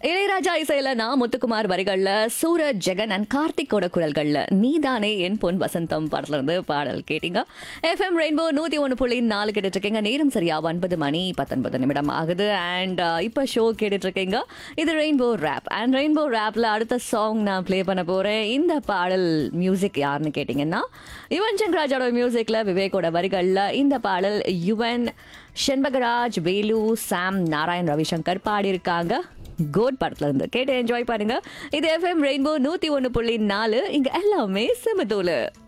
இளையராஜா இசையில நான் முத்துக்குமார் வரிகள்ல சூரஜ் ஜெகன் அண்ட் கார்த்திக்கோட குரல்கள்ல நீதானே என் பொன் வசந்தம் படத்துல இருந்து பாடல் கேட்டீங்க எஃப்எம் ரெயின்போ நூத்தி ஒன்று புள்ளி நாலு கேட்டுட்டு இருக்கீங்க நேரம் சரியா ஒன்பது மணி பத்தொன்பது நிமிடம் ஆகுது அண்ட் இப்போ ஷோ கேட்டுட்டு இருக்கீங்க இது ரெயின்போ ரேப் அண்ட் ரெயின்போ ரேப்ல அடுத்த சாங் நான் ப்ளே பண்ண போறேன் இந்த பாடல் மியூசிக் யாருன்னு கேட்டிங்கன்னா யுவன் சங்கராஜோட மியூசிக்ல விவேக்கோட வரிகள்ல இந்த பாடல் யுவன் செண்பகராஜ் வேலு சாம் நாராயண் ரவிசங்கர் பாடியிருக்காங்க கோட் படத்துல இருந்து கேட்டு என்ஜாய் பண்ணுங்க இது எஃப்எம் ரெயின்போ நூத்தி ஒன்று புள்ளி நாலு இங்க எல்லாமே செமத்தூளு